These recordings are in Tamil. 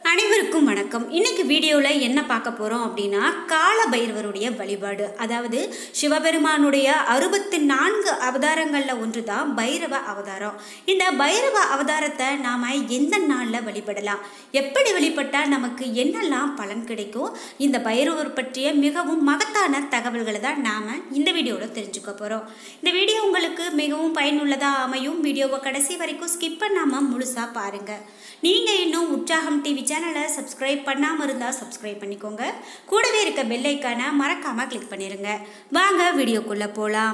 அனைவருக்கும் வணக்கம் இன்னைக்கு வீடியோவில் என்ன பார்க்க போகிறோம் அப்படின்னா கால பைரவருடைய வழிபாடு அதாவது சிவபெருமானுடைய அறுபத்தி நான்கு அவதாரங்களில் ஒன்று தான் பைரவ அவதாரம் இந்த பைரவ அவதாரத்தை நாம் எந்த நாளில் வழிபடலாம் எப்படி வழிபட்டால் நமக்கு என்னெல்லாம் பலன் கிடைக்கும் இந்த பைரவர் பற்றிய மிகவும் மகத்தான தகவல்களை தான் நாம் இந்த வீடியோவில் தெரிஞ்சுக்க போகிறோம் இந்த வீடியோ உங்களுக்கு மிகவும் பயனுள்ளதாக அமையும் வீடியோவை கடைசி வரைக்கும் ஸ்கிப் பண்ணாமல் முழுசாக பாருங்கள் நீங்கள் இன்னும் உற்சாகம் டிவி சேனலை சப்ஸ்கிரைப் பண்ணாமல் இருந்தால் சப்ஸ்கிரைப் பண்ணிக்கோங்க கூடவே இருக்க பெல் ஐக்கானை மறக்காமல் கிளிக் பண்ணிடுங்க வாங்க வீடியோக்குள்ளே போகலாம்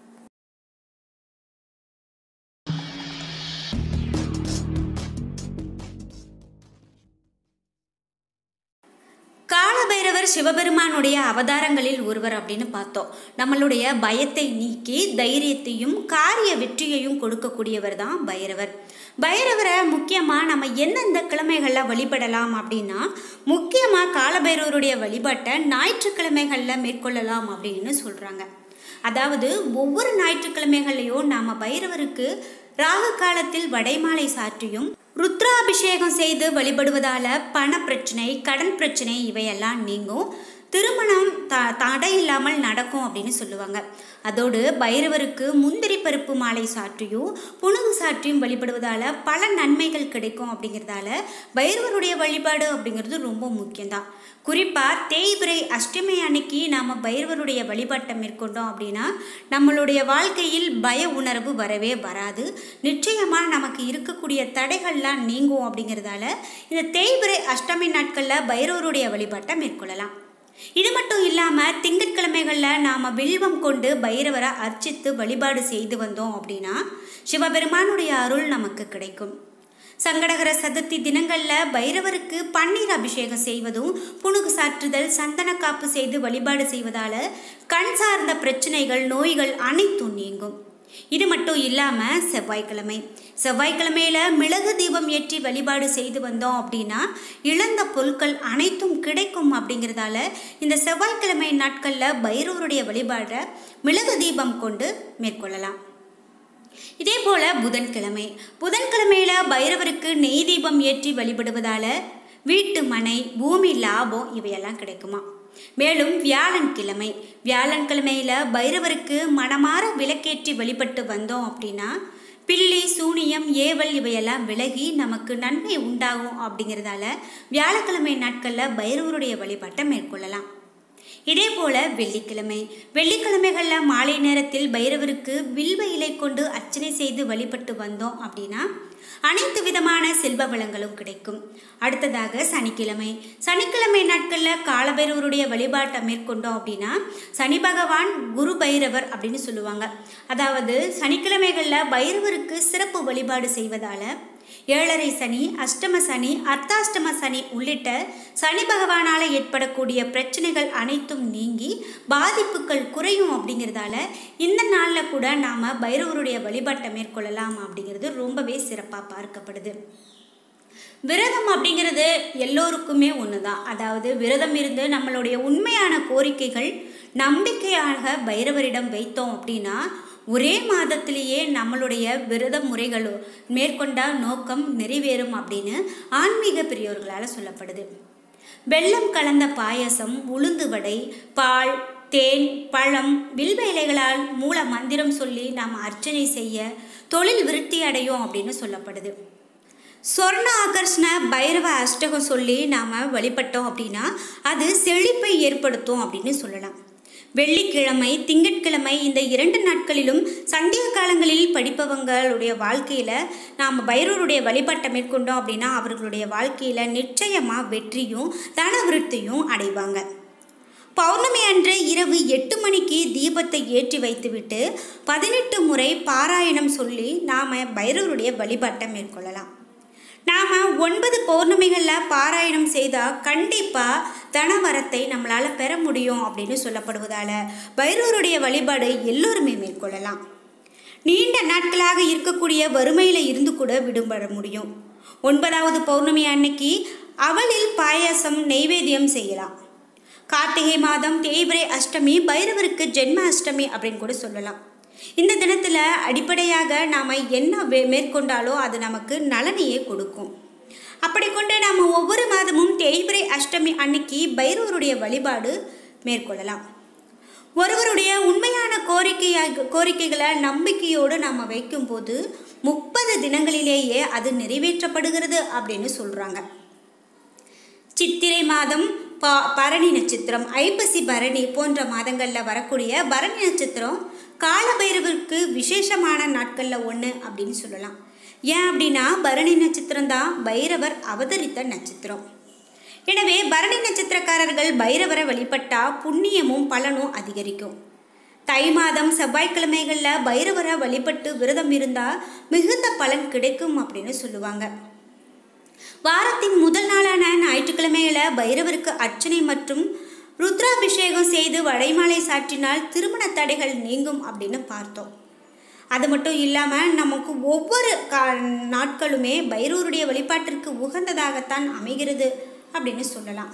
காலபைரவர் சிவபெருமானுடைய அவதாரங்களில் ஒருவர் அப்படின்னு பார்த்தோம் நம்மளுடைய பயத்தை நீக்கி தைரியத்தையும் காரிய வெற்றியையும் கொடுக்கக்கூடியவர் தான் பைரவர் பைரவரை முக்கியமாக நம்ம எந்தெந்த கிழமைகளில் வழிபடலாம் அப்படின்னா முக்கியமாக காலபைரவருடைய வழிபாட்டை ஞாயிற்றுக்கிழமைகளில் மேற்கொள்ளலாம் அப்படின்னு சொல்கிறாங்க அதாவது ஒவ்வொரு ஞாயிற்றுக்கிழமைகள்லையும் நாம் பைரவருக்கு ராகு காலத்தில் வடைமாலை சாற்றியும் ருத்ராபிஷேகம் செய்து வழிபடுவதால பண பிரச்சனை கடன் பிரச்சனை இவையெல்லாம் நீங்கும் திருமணம் த தடை இல்லாமல் நடக்கும் அப்படின்னு சொல்லுவாங்க அதோடு பைரவருக்கு முந்திரி பருப்பு மாலை சாற்றியும் புணுகு சாற்றியும் வழிபடுவதால் பல நன்மைகள் கிடைக்கும் அப்படிங்கிறதால பைரவருடைய வழிபாடு அப்படிங்கிறது ரொம்ப முக்கியம்தான் குறிப்பாக தேய்பிரை அஷ்டமி அன்னைக்கு நாம் பைரவருடைய வழிபாட்டை மேற்கொண்டோம் அப்படின்னா நம்மளுடைய வாழ்க்கையில் பய உணர்வு வரவே வராது நிச்சயமாக நமக்கு இருக்கக்கூடிய தடைகள்லாம் நீங்கும் அப்படிங்கிறதால இந்த தேய்பிரை அஷ்டமி நாட்களில் பைரவருடைய வழிபாட்டை மேற்கொள்ளலாம் இது மட்டும் இல்லாமல் திங்கட்கிழமைகளில் நாம் வில்வம் கொண்டு பைரவரை அர்ச்சித்து வழிபாடு செய்து வந்தோம் அப்படின்னா சிவபெருமானுடைய அருள் நமக்கு கிடைக்கும் சங்கடகர சதுர்த்தி தினங்களில் பைரவருக்கு பன்னீர் அபிஷேகம் செய்வதும் புணுகு சாற்றுதல் சந்தன காப்பு செய்து வழிபாடு செய்வதால் கண் சார்ந்த பிரச்சனைகள் நோய்கள் அனைத்தும் நீங்கும் இது மட்டும் இல்லாமல் செவ்வாய்க்கிழமை செவ்வாய்க்கிழமையில் மிளகு தீபம் ஏற்றி வழிபாடு செய்து வந்தோம் அப்படின்னா இழந்த பொருட்கள் அனைத்தும் கிடைக்கும் அப்படிங்கிறதால இந்த செவ்வாய்க்கிழமை நாட்களில் பைரவருடைய வழிபாடை மிளகு தீபம் கொண்டு மேற்கொள்ளலாம் இதே போல் புதன்கிழமை புதன்கிழமையில் பைரவருக்கு நெய் தீபம் ஏற்றி வழிபடுவதால் வீட்டு மனை பூமி லாபம் இவையெல்லாம் கிடைக்குமா மேலும் வியாழன்கிழமை வியாழன்கிழமையில் பைரவருக்கு மனமாற விளக்கேற்றி வழிபட்டு வந்தோம் அப்படின்னா பில்லி சூனியம் ஏவல் இவையெல்லாம் விலகி நமக்கு நன்மை உண்டாகும் அப்படிங்கிறதால வியாழக்கிழமை நாட்களில் பைரவருடைய வழிபாட்டை மேற்கொள்ளலாம் இதே போல வெள்ளிக்கிழமை வெள்ளிக்கிழமைகளில் மாலை நேரத்தில் பைரவருக்கு வில்வ இலை கொண்டு அர்ச்சனை செய்து வழிபட்டு வந்தோம் அப்படின்னா அனைத்து விதமான செல்வ வளங்களும் கிடைக்கும் அடுத்ததாக சனிக்கிழமை சனிக்கிழமை நாட்களில் காலபைரவருடைய வழிபாட்டை மேற்கொண்டோம் அப்படின்னா சனி பகவான் குரு பைரவர் அப்படின்னு சொல்லுவாங்க அதாவது சனிக்கிழமைகளில் பைரவருக்கு சிறப்பு வழிபாடு செய்வதால் ஏழரை சனி அஷ்டம சனி அர்த்தாஷ்டம சனி உள்ளிட்ட சனி பகவானால் ஏற்படக்கூடிய பிரச்சனைகள் அனைத்தும் நீங்கி பாதிப்புகள் குறையும் அப்படிங்கிறதால இந்த நாளில் கூட நாம் பைரவருடைய வழிபாட்டை மேற்கொள்ளலாம் அப்படிங்கிறது ரொம்பவே சிறப்பாக பார்க்கப்படுது விரதம் அப்படிங்கிறது எல்லோருக்குமே ஒன்று தான் அதாவது விரதம் இருந்து நம்மளுடைய உண்மையான கோரிக்கைகள் நம்பிக்கையாக பைரவரிடம் வைத்தோம் அப்படின்னா ஒரே மாதத்திலேயே நம்மளுடைய விரத முறைகளோ மேற்கொண்ட நோக்கம் நிறைவேறும் அப்படின்னு ஆன்மீக பெரியோர்களால் சொல்லப்படுது வெள்ளம் கலந்த பாயசம் உளுந்து வடை பால் தேன் பழம் வில்வ இலைகளால் மூல மந்திரம் சொல்லி நாம் அர்ச்சனை செய்ய தொழில் விருத்தி அடையும் அப்படின்னு சொல்லப்படுது சொர்ண ஆகர்ஷண பைரவ அஷ்டகம் சொல்லி நாம் வழிபட்டோம் அப்படின்னா அது செழிப்பை ஏற்படுத்தும் அப்படின்னு சொல்லலாம் வெள்ளிக்கிழமை திங்கட்கிழமை இந்த இரண்டு நாட்களிலும் சந்திய காலங்களில் படிப்பவங்களுடைய வாழ்க்கையில் நாம் பைரவருடைய வழிபாட்டை மேற்கொண்டோம் அப்படின்னா அவர்களுடைய வாழ்க்கையில் நிச்சயமாக வெற்றியும் தனவிருத்தியும் அடைவாங்க பௌர்ணமி அன்று இரவு எட்டு மணிக்கு தீபத்தை ஏற்றி வைத்துவிட்டு பதினெட்டு முறை பாராயணம் சொல்லி நாம் பைரவருடைய வழிபாட்டை மேற்கொள்ளலாம் நாம் ஒன்பது பௌர்ணமிகளில் பாராயணம் செய்தால் கண்டிப்பாக தனவரத்தை நம்மளால் பெற முடியும் அப்படின்னு சொல்லப்படுவதால் பைரவருடைய வழிபாடு எல்லோருமே மேற்கொள்ளலாம் நீண்ட நாட்களாக இருக்கக்கூடிய வறுமையில் இருந்து கூட விடுபட முடியும் ஒன்பதாவது பௌர்ணமி அன்னைக்கு அவளில் பாயாசம் நெய்வேத்தியம் செய்யலாம் கார்த்திகை மாதம் தேய்பிரை அஷ்டமி பைரவருக்கு ஜென்ம அஷ்டமி அப்படின்னு கூட சொல்லலாம் இந்த தினத்தில் அடிப்படையாக நாம் என்ன வே- மேற்கொண்டாலோ அது நமக்கு நலனையே கொடுக்கும் அப்படி கொண்டு நாம் ஒவ்வொரு மாதமும் தேய்பிரை அஷ்டமி அன்னைக்கு பைரவருடைய வழிபாடு மேற்கொள்ளலாம் ஒருவருடைய உண்மையான கோரிக்கையாக கோரிக்கைகளை நம்பிக்கையோடு நாம் வைக்கும்போது முப்பது தினங்களிலேயே அது நிறைவேற்றப்படுகிறது அப்படின்னு சொல்கிறாங்க சித்திரை மாதம் பா பரணி நட்சத்திரம் ஐப்பசி பரணி போன்ற மாதங்களில் வரக்கூடிய பரணி நட்சத்திரம் காலபைரவருக்கு விசேஷமான நாட்களில் ஒன்று அப்படின்னு சொல்லலாம் ஏன் அப்படின்னா பரணி நட்சத்திரம் தான் பைரவர் அவதரித்த நட்சத்திரம் எனவே பரணி நட்சத்திரக்காரர்கள் பைரவரை வழிபட்டா புண்ணியமும் பலனும் அதிகரிக்கும் தை மாதம் செவ்வாய்க்கிழமைகளில் பைரவரை வழிபட்டு விரதம் இருந்தால் மிகுந்த பலன் கிடைக்கும் அப்படின்னு சொல்லுவாங்க வாரத்தின் முதல் நாளான ஞாயிற்றுக்கிழமையில பைரவருக்கு அர்ச்சனை மற்றும் ருத்ராபிஷேகம் செய்து வடைமாலை சாற்றினால் திருமண தடைகள் நீங்கும் அப்படின்னு பார்த்தோம் அது மட்டும் இல்லாமல் நமக்கு ஒவ்வொரு கா நாட்களுமே பைரவருடைய வழிபாட்டிற்கு உகந்ததாகத்தான் அமைகிறது அப்படின்னு சொல்லலாம்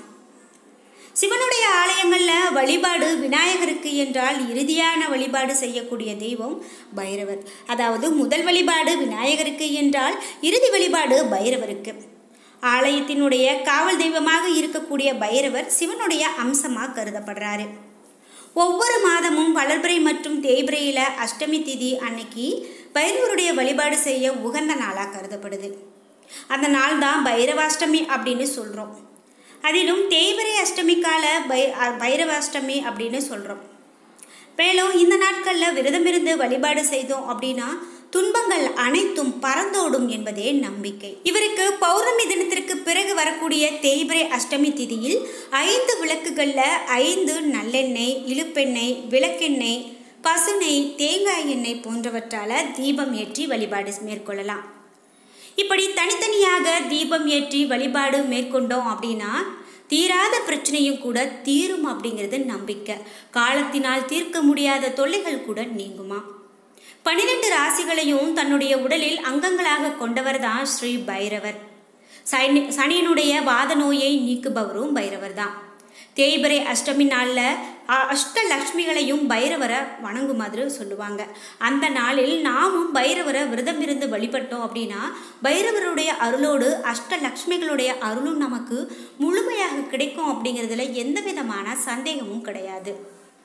சிவனுடைய ஆலயங்களில் வழிபாடு விநாயகருக்கு என்றால் இறுதியான வழிபாடு செய்யக்கூடிய தெய்வம் பைரவர் அதாவது முதல் வழிபாடு விநாயகருக்கு என்றால் இறுதி வழிபாடு பைரவருக்கு ஆலயத்தினுடைய காவல் தெய்வமாக இருக்கக்கூடிய பைரவர் சிவனுடைய அம்சமாக கருதப்படுறாரு ஒவ்வொரு மாதமும் வளர்பிறை மற்றும் தேய்பிரையில் அஷ்டமி திதி அன்னைக்கு பைரவருடைய வழிபாடு செய்ய உகந்த நாளாக கருதப்படுது அந்த நாள் தான் பைரவாஷ்டமி அப்படின்னு சொல்கிறோம் அதிலும் தேய்பிரை அஷ்டமி கால பை அ- பைரவாஷ்டமி அப்படின்னு சொல்கிறோம் மேலும் இந்த நாட்களில் விரதமிருந்து வழிபாடு செய்தோம் அப்படின்னா துன்பங்கள் அனைத்தும் பறந்தோடும் என்பதே நம்பிக்கை இவருக்கு பௌர்ணமி தினத்திற்கு பிறகு வரக்கூடிய தேய்பிரை அஷ்டமி திதியில் ஐந்து விளக்குகளில் ஐந்து நல்லெண்ணெய் இழுப்பெண்ணெய் விளக்கெண்ணெய் பசுநெய் தேங்காய் எண்ணெய் போன்றவற்றால் தீபம் ஏற்றி வழிபாடு மேற்கொள்ளலாம் இப்படி தனித்தனியாக தீபம் ஏற்றி வழிபாடு மேற்கொண்டோம் அப்படின்னா தீராத பிரச்சனையும் கூட தீரும் அப்படிங்கிறது நம்பிக்கை காலத்தினால் தீர்க்க முடியாத தொல்லைகள் கூட நீங்குமா பனிரெண்டு ராசிகளையும் தன்னுடைய உடலில் அங்கங்களாக கொண்டவர் தான் ஸ்ரீ பைரவர் சனி சனியினுடைய வாத நோயை நீக்குபவரும் பைரவர் தான் தேய்பிரை அஷ்டமி நாளில் அஷ்டலக்ஷ்மிகளையும் பைரவரை வணங்குமாறு சொல்லுவாங்க அந்த நாளில் நாமும் பைரவரை விரதம் இருந்து வழிபட்டோம் அப்படின்னா பைரவருடைய அருளோடு அஷ்டலக்ஷ்மிகளுடைய அருளும் நமக்கு முழுமையாக கிடைக்கும் அப்படிங்கிறதுல எந்த விதமான சந்தேகமும் கிடையாது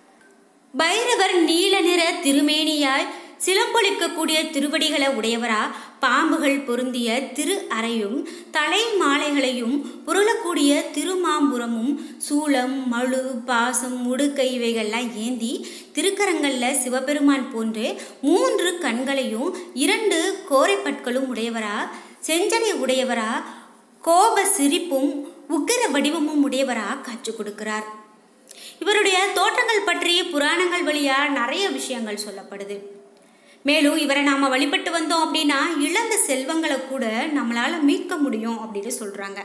பைரவர் நீல நிற திருமேனியாய் சிலம்பொழிக்கக்கூடிய திருவடிகளை உடையவரா பாம்புகள் பொருந்திய திரு அறையும் தலை மாலைகளையும் புரளக்கூடிய திருமாம்புரமும் சூளம் மழு பாசம் முடுக்கை இவைகள்லாம் ஏந்தி திருக்கரங்களில் சிவபெருமான் போன்று மூன்று கண்களையும் இரண்டு கோரைப்பற்களும் உடையவரா செஞ்சடை உடையவரா கோப சிரிப்பும் உக்கிர வடிவமும் உடையவரா காட்சி கொடுக்கிறார் இவருடைய தோற்றங்கள் பற்றி புராணங்கள் வழியா நிறைய விஷயங்கள் சொல்லப்படுது மேலும் இவரை நாம் வழிபட்டு வந்தோம் அப்படின்னா இழந்த செல்வங்களை கூட நம்மளால் மீட்க முடியும் அப்படின்னு சொல்கிறாங்க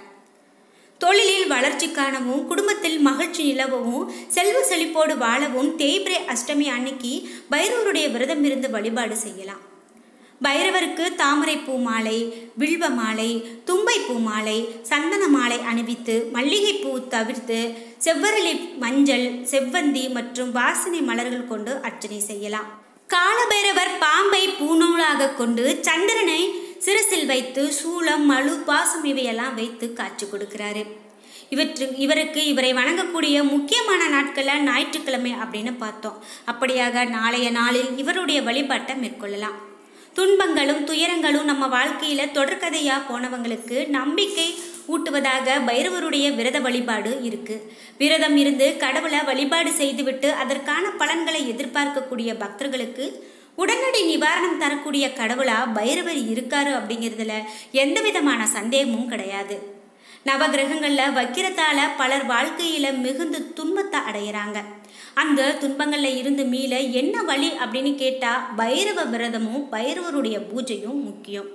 தொழிலில் வளர்ச்சி காணவும் குடும்பத்தில் மகிழ்ச்சி நிலவவும் செல்வ செழிப்போடு வாழவும் தேய்பிரை அஷ்டமி அன்னைக்கு பைரவருடைய விரதம் இருந்து வழிபாடு செய்யலாம் பைரவருக்கு தாமரை பூ மாலை வில்வ மாலை தும்பை பூ மாலை சந்தன மாலை அணிவித்து மல்லிகை பூ தவிர்த்து செவ்வரளி மஞ்சள் செவ்வந்தி மற்றும் வாசனை மலர்கள் கொண்டு அர்ச்சனை செய்யலாம் காலபைரவர் பாம்பை பூநூலாக கொண்டு சந்திரனை சிரசில் வைத்து சூளம் மழு பாசம் இவையெல்லாம் வைத்து காட்சி கொடுக்கிறாரு இவற்று இவருக்கு இவரை வணங்கக்கூடிய முக்கியமான நாட்களில் ஞாயிற்றுக்கிழமை அப்படின்னு பார்த்தோம் அப்படியாக நாளைய நாளில் இவருடைய வழிபாட்டை மேற்கொள்ளலாம் துன்பங்களும் துயரங்களும் நம்ம வாழ்க்கையில் தொடர்கதையாக போனவங்களுக்கு நம்பிக்கை ஊட்டுவதாக பைரவருடைய விரத வழிபாடு இருக்கு விரதம் இருந்து கடவுளை வழிபாடு செய்துவிட்டு அதற்கான பலன்களை எதிர்பார்க்கக்கூடிய பக்தர்களுக்கு உடனடி நிவாரணம் தரக்கூடிய கடவுளா பைரவர் இருக்காரு அப்படிங்கிறதுல எந்த விதமான சந்தேகமும் கிடையாது நவகிரகங்களில் வக்கிரத்தால பலர் வாழ்க்கையில மிகுந்த துன்பத்தை அடையிறாங்க அந்த துன்பங்கள்ல இருந்து மீள என்ன வழி அப்படின்னு கேட்டா பைரவ விரதமும் பைரவருடைய பூஜையும் முக்கியம்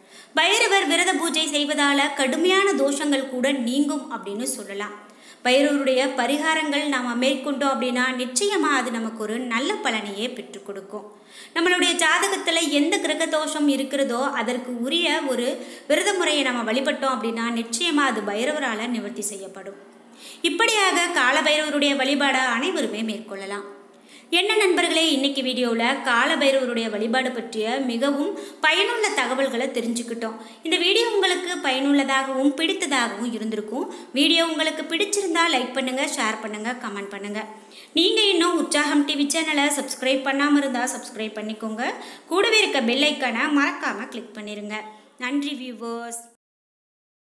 பைரவர் விரத பூஜை செய்வதால கடுமையான தோஷங்கள் கூட நீங்கும் அப்படின்னு சொல்லலாம் பைரவருடைய பரிகாரங்கள் நாம் மேற்கொண்டோம் அப்படின்னா நிச்சயமாக அது நமக்கு ஒரு நல்ல பலனையே பெற்றுக் கொடுக்கும் நம்மளுடைய ஜாதகத்தில் எந்த கிரக தோஷம் இருக்கிறதோ அதற்கு உரிய ஒரு விரத முறையை நம்ம வழிபட்டோம் அப்படின்னா நிச்சயமாக அது பைரவரால் நிவர்த்தி செய்யப்படும் இப்படியாக காலபைரவருடைய வழிபாடை அனைவருமே மேற்கொள்ளலாம் என்ன நண்பர்களே இன்னைக்கு வீடியோவில் காலபைரவருடைய வழிபாடு பற்றிய மிகவும் பயனுள்ள தகவல்களை தெரிஞ்சுக்கிட்டோம் இந்த வீடியோ உங்களுக்கு பயனுள்ளதாகவும் பிடித்ததாகவும் இருந்திருக்கும் வீடியோ உங்களுக்கு பிடிச்சிருந்தா லைக் பண்ணுங்கள் ஷேர் பண்ணுங்கள் கமெண்ட் பண்ணுங்கள் நீங்கள் இன்னும் உற்சாகம் டிவி சேனலை சப்ஸ்கிரைப் பண்ணாமல் இருந்தால் சப்ஸ்கிரைப் பண்ணிக்கோங்க கூடவே இருக்க பெல் ஐக்கானை மறக்காமல் கிளிக் பண்ணிடுங்க நன்றி வியூவர்ஸ்